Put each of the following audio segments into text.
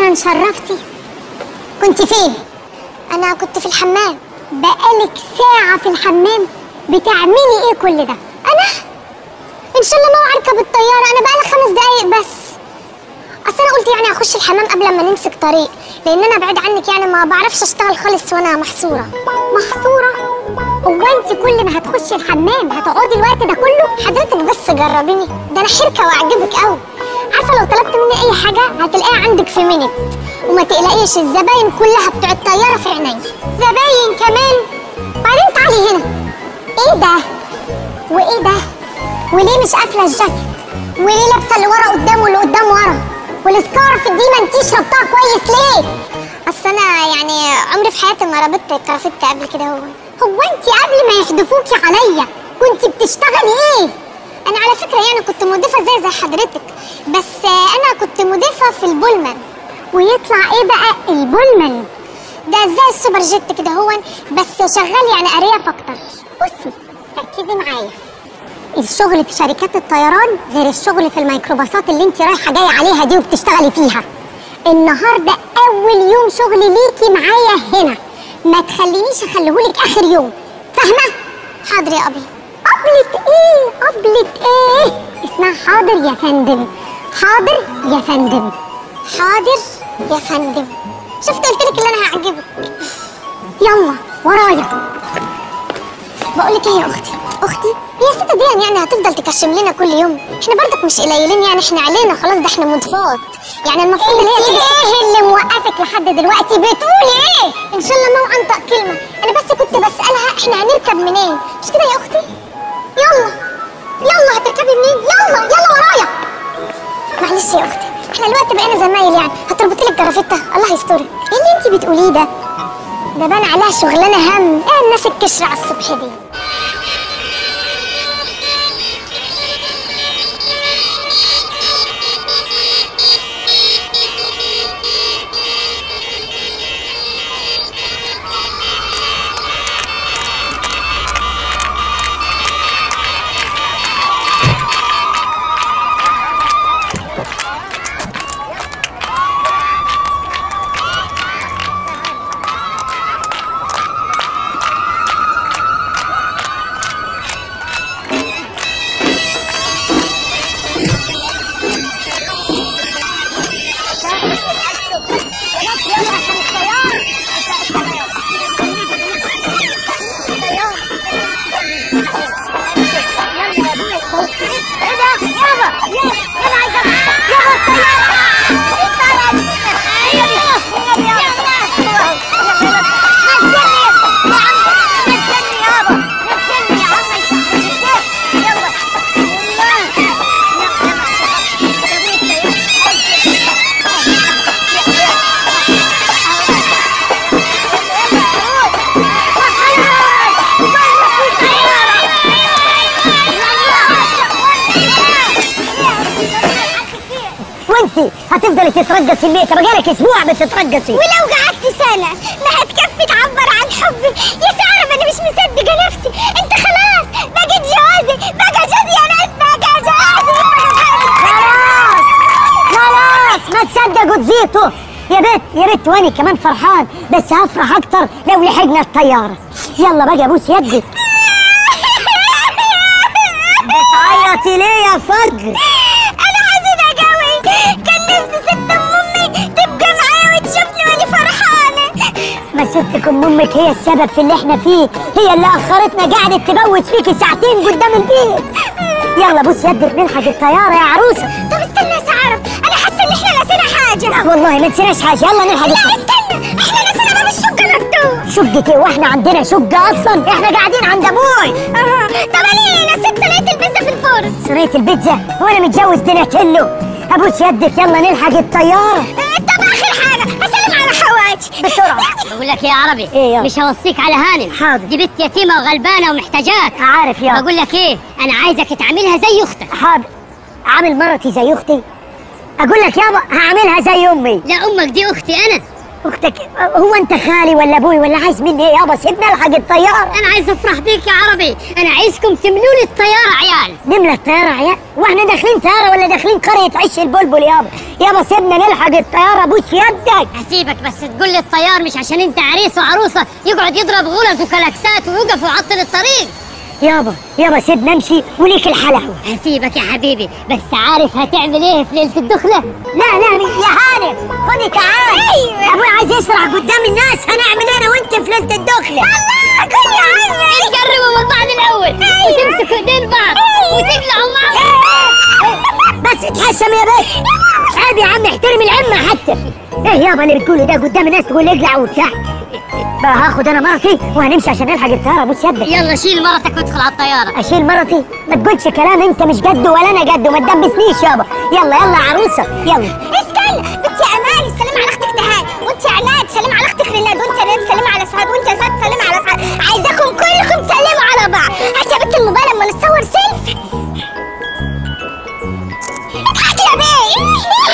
اهلا شرفتي كنت فين انا كنت في الحمام بقالك ساعه في الحمام بتعملي ايه كل ده انا ان شاء الله ما اركب الطياره انا بقالي خمس دقايق بس اصل انا قلت يعني اخش الحمام قبل ما نمسك طريق لان انا بعيد عنك يعني ما بعرفش اشتغل خالص وانا محصوره محصوره هو انت كل ما هتخشي الحمام هتقعدي الوقت ده كله حضرتك بس جربيني ده انا حركه واعجبك قوي عارفه لو طلبت مني اي حاجه هتلاقيها عندك في منت وما تقلقيش الزباين كلها بتوع الطياره في عيني زباين كمان بعدين تعالي هنا ايه ده وايه ده وليه مش قافله الجاكيت وليه لابسه اللي ورا قدام واللي قدام ورا والسكارف دي ما انتيش ربطها كويس ليه اصل انا يعني عمري في حياتي ما ربطت كرافت قبل كده هو هو انت قبل ما يحدفوكي عليا كنت بتشتغلي ايه انا على فكره يعني كنت مضيفه زي زي حضرتك بس آه، انا كنت مضيفه في البولمان ويطلع ايه بقى البولمان ده زي السوبر جيت كده هو بس شغال يعني ارياف اكتر بصي ركزي معايا الشغل في شركات الطيران غير الشغل في الميكروباصات اللي انت رايحه جايه عليها دي وبتشتغلي فيها النهارده اول يوم شغل ليكي معايا هنا ما تخلينيش اخليهولك اخر يوم فاهمه حاضر يا ابي قبلة ايه قبلة ايه اسمها حاضر يا فندم حاضر يا فندم حاضر يا فندم شفت قلت لك اللي انا هعجبك يلا ورايا بقولك ايه يا اختي اختي هي الست دي يعني هتفضل تكشم لنا كل يوم احنا برضك مش قليلين يعني احنا علينا خلاص ده احنا مضفات يعني المفروض اللي هي ايه اللي موقفك لحد دلوقتي بتقولي ايه ان شاء الله ما انطق كلمه انا بس كنت بسالها احنا هنركب منين مش كده يا اختي يلا يلا هتركبي منين يلا يلا ورايا معلش يا اختي احنا الوقت بقينا زمايل يعني هتربطي لك جرافته الله يسترك ايه اللي انت بتقوليه ده ده بان عليها شغلانه هم ايه الناس الكشره على الصبح دي وانتي هتفضلي تترقصي ليه طب بقالك اسبوع بتترقصي ولو قعدت سنة ما هتكفي تعبر عن حبي يا سارة أنا مش مصدقة نفسي أنت خلاص بقى جوازي بقى جوزي يا ناس بقى جوازي خلاص خلاص ما تصدقوا تزيتوا يا بت يا بت وانا كمان فرحان بس هفرح اكتر لو لحقنا الطياره يلا بقى بوس يدك بتعيطي ليه يا فجر أنا حزينة قوي كان نفسي ست أم أمي تبقى معايا وتشوفني وأنا فرحانة ما ست ام امك هي السبب في اللي احنا فيه هي اللي اخرتنا قعدت تبوس فيكي ساعتين قدام البيت يلا بوس يدك نلحق الطياره يا عروسه طب استنى يا سارة أنا حاسة إن إحنا نسينا حاجة لا والله ما نسيناش حاجه يلا نلحق لا استنى إحنا نسينا باب الشقة مفتوح شقتي واحنا عندنا شقه اصلا احنا قاعدين عند ابوي أها طب أنا نسيت صينية البيتزا في الفرن صينيه البيتزا وانا متجوز دوناتيلو ابوس يدك يلا نلحق الطياره طب آخر حاجة أسلم على حواج بسرعه بقول لك يا عربي إيه يا؟ مش هوصيك على هانم حاضر. دي بنت يتيمه وغلبانه ومحتاجاك عارف يا بقول لك ايه انا عايزك تعملها زي اختك حاضر عامل مرتي زي اختي اقول لك يابا هعملها زي امي لا امك دي اختي انا اختك هو انت خالي ولا ابوي ولا عايز مني ايه يابا سيبنا الحق الطياره انا عايز افرح بيك يا عربي انا عايزكم تملوا لي الطياره عيال نملى الطياره عيال واحنا داخلين طياره ولا داخلين قريه عش البلبل يابا يابا سيبنا نلحق الطياره بوس يدك هسيبك بس تقول لي الطيار مش عشان انت عريس وعروسه يقعد يضرب غلط وكلاكسات ويوقف ويعطل الطريق يابا يابا سيبنا نمشي وليك الحلاوه هسيبك يا حبيبي بس عارف هتعمل ايه في ليله الدخله لا لا يا هانم خدي تعال ايوه ابوي عايز يشرح قدام الناس هنعمل انا وانت في ليله الدخله الله كل يا عمي تقربوا من بعض الاول وتمسكوا ايدين بعض وتقلعوا معهم بس اتحشم يا باشا عيب يا عم احترم العمة حتى ايه يابا اللي بتقوله ده قدام الناس تقول اقلع وبتاع بقى هاخد انا مرتي وهنمشي عشان نلحق الطياره بص يدك يلا شيل مرتك وادخل على الطياره اشيل مرتي ما تقولش كلام انت مش قده ولا انا قده ما تدبسنيش يابا يلا يلا عروسه يلا استنى بنتي امال سلم على اختك نهاد وانت عناد سلم على اختك رناد وانت رناد سلم على سعاد وانت سعاد سلم على سعاد عايزاكم كلكم تسلموا على بعض هات يا بنت الموبايل اما نتصور سيلفي اضحكي يا بيه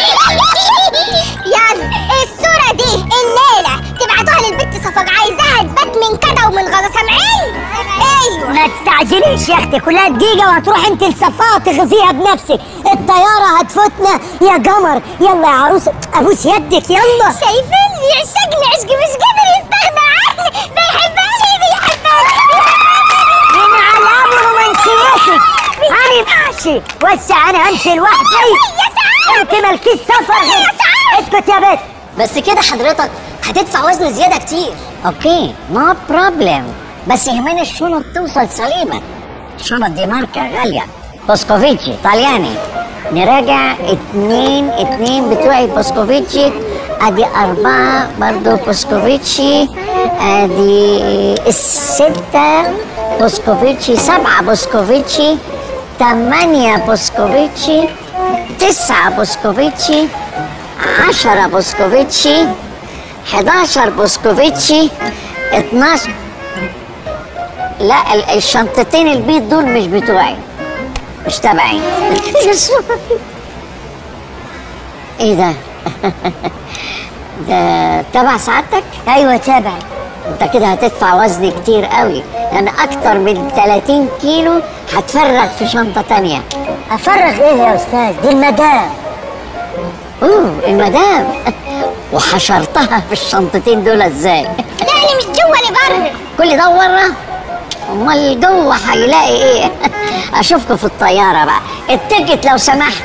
يلا الصورة دي الليلة تبعتوها للبنت صفاق عايزاها تبات من كده ومن غدا سامعين؟ ايوه ما تستعجليش يا اختي كلها دقيقه وهتروح انت لصفاء تغذيها بنفسك الطياره هتفوتنا يا قمر يلا يا عروسه ابوس يدك يلا شايفين يعشقني عشق مش قادر يستغنى عني بيحبني بيحبني من علام رومانسيتك انا ماشي وسع انا امشي لوحدي يا سعاد انت مالكيش سفر يا سعاد اسكت يا بنت بس كده حضرتك هتدفع وزن زيادة كتير اوكي نو بروبلم بس يهمني الشنط توصل سليمه الشنط دي ماركه غاليه بوسكوفيتشي طلياني نراجع اتنين اتنين بتوعي بوسكوفيتشي ادي اربعة برضو بوسكوفيتشي ادي الستة بوسكوفيتشي سبعة بوسكوفيتشي تمانية بوسكوفيتشي تسعة بوسكوفيتشي عشرة بوسكوفيتشي 11 بوسكوفيتشي 12 لا ال- الشنطتين البيض دول مش بتوعي مش تبعي ايه ده ده تبع سعادتك ايوه تبعي انت كده هتدفع وزن كتير قوي لان اكتر من 30 كيلو هتفرغ في شنطه تانية افرغ ايه يا استاذ دي المدام اوه المدام وحشرتها في الشنطتين دول ازاي لا انا مش جوا اللي بره كل ده ورا امال جوه هيلاقي ايه اشوفكم في الطياره بقى التيكت لو سمحت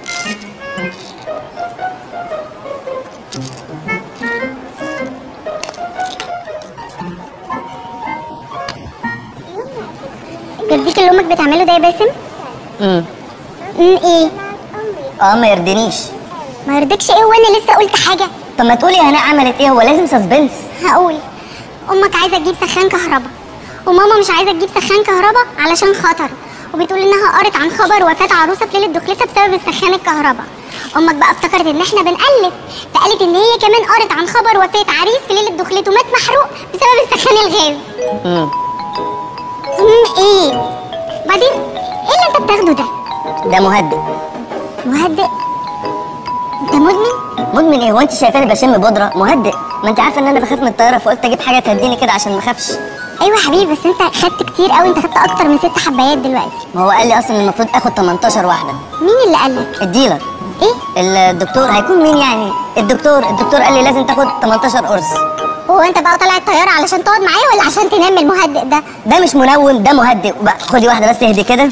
جديك اللي امك بتعمله ده يا باسم؟ امم امم ايه؟ اه ما يرضينيش ما يرضيكش ايه وانا لسه قلت حاجة؟ طب ما تقولي هنا عملت ايه هو لازم سسبنس هقول امك عايزة تجيب سخان كهرباء وماما مش عايزة تجيب سخان كهرباء علشان خطر وبتقول انها قرت عن خبر وفاة عروسة في ليلة دخلتها بسبب السخان الكهرباء امك بقى افتكرت ان احنا بنقلب فقالت ان هي كمان قرت عن خبر وفاة عريس في ليلة دخلته مات محروق بسبب السخان الغاز امم امم ايه بعدين ايه اللي انت بتاخده ده ده مهدئ مهدئ انت مدمن مدمن ايه هو انت شايفاني بشم بودره مهدئ ما انت عارفه ان انا بخاف من الطياره فقلت اجيب حاجه تهديني كده عشان ما اخافش ايوه يا حبيبي بس انت خدت كتير قوي انت خدت اكتر من ست حبايات دلوقتي ما هو قال لي اصلا المفروض اخد 18 واحده مين اللي قالك الديلر ايه الدكتور هيكون مين يعني الدكتور الدكتور قال لي لازم تاخد 18 قرص هو انت بقى طالع الطياره علشان تقعد معايا ولا عشان تنام المهدئ ده ده مش منوم ده مهدئ بقى خدي واحده بس اهدي كده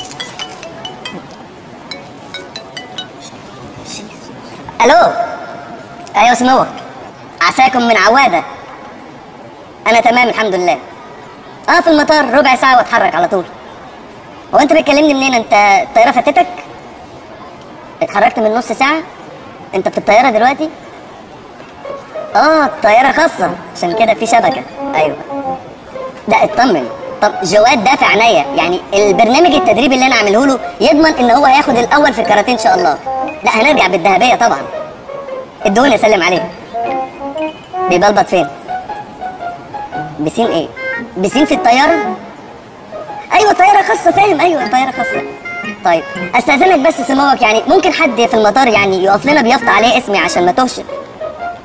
الو ايوه سنور عساكم من عواده انا تمام الحمد لله اه في المطار ربع ساعه واتحرك على طول هو انت بتكلمني منين انت الطياره فاتتك اتحركت من نص ساعه انت في الطياره دلوقتي اه الطياره خاصه عشان كده في شبكه ايوه لا اطمن طب جواد ده في عينيا يعني البرنامج التدريبي اللي انا عامله له يضمن ان هو هياخد الاول في الكاراتيه ان شاء الله لا هنرجع بالذهبيه طبعا ادوني اسلم عليه بيبلبط فين بسين ايه بسين في الطياره ايوه طياره خاصه فاهم ايوه طياره خاصه طيب استاذنك بس سموك يعني ممكن حد في المطار يعني يقف لنا بيافطة عليه اسمي عشان ما توهش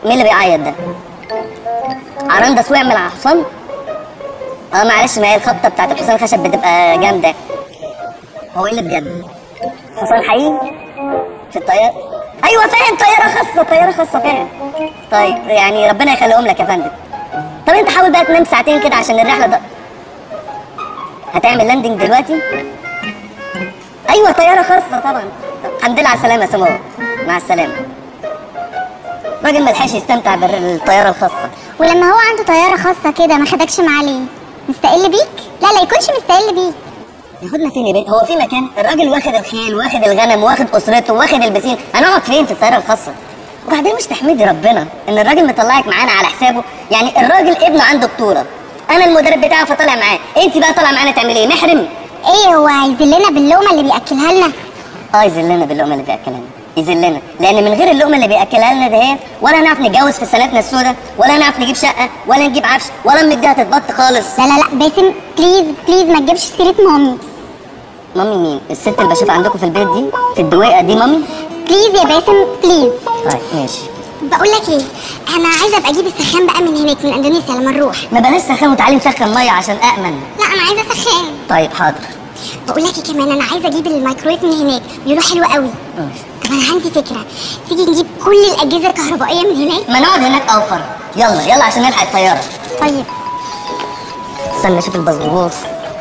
مين اللي بيعيط ده عرندس وقع من على الحصان اه معلش ما هي الخبطه بتاعت الحصان الخشب بتبقى جامده هو ايه اللي بجد حصان حقيقي في الطياره ايوه فاهم طياره خاصه طياره خاصه فاهم طيب يعني ربنا يخليهم لك يا فندم طب انت حاول بقى تنام ساعتين كده عشان الرحله ده هتعمل لاندنج دلوقتي ايوه طياره خاصه طبعا الحمد لله على السلامه يا سمو مع السلامه راجل ملحقش يستمتع بالطياره الخاصه ولما هو عنده طياره خاصه كده ما خدكش معاه ليه مستقل بيك لا لا يكونش مستقل بيك ياخدنا فين يا بنت هو في مكان الراجل واخد الخيل واخد الغنم واخد اسرته واخد البسين هنقعد فين في الطياره الخاصه وبعدين مش تحمدي ربنا ان الراجل مطلعك معانا على حسابه يعني الراجل ابنه عنده بطوله انا المدرب بتاعه فطالع معاه انت بقى طالعه معانا تعملي ايه محرم ايه هو هيذلنا باللقمه اللي بياكلها لنا اه يذلنا باللقمه اللي بياكلها لنا يذلنا لان من غير اللقمه اللي بياكلها لنا دهيت ولا هنعرف نتجوز في سنتنا السوداء ولا هنعرف نجيب شقه ولا نجيب عفش ولا امك دي هتتبط خالص لا لا لا باسم بليز بليز ما تجيبش سيره مامي مامي مين الست اللي بشوفها عندكم في البيت دي في الدويقه دي مامي بليز يا باسم بليز طيب ماشي بقول لك ايه انا عايزه ابقى اجيب السخان بقى من هناك من اندونيسيا لما نروح ما بلاش سخان وتعالي نسخن ميه عشان امن لا انا عايزه سخان طيب حاضر بقول لك إيه كمان انا عايزه اجيب الميكرويف من هناك بيقولوا حلو قوي ماشي طب انا عندي فكره تيجي نجيب كل الاجهزه الكهربائيه من هناك ما نقعد هناك اوفر يلا يلا عشان نلحق الطياره طيب استنى اشوف الباسبور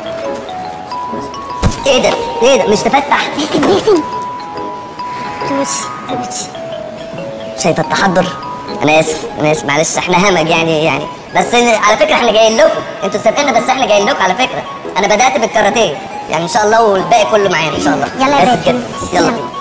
ايه ده ايه ده مش تفتح باسم باسم توش توش شايف التحضر انا اسف انا اسف معلش احنا همج يعني يعني بس على فكره احنا جايين لكم انتوا سابقنا بس احنا جايين لكم على فكره انا بدات بالكاراتيه يعني ان شاء الله والباقي كله معانا ان شاء الله يلا يا آسف باسم. جدا. يلا يلا. بينا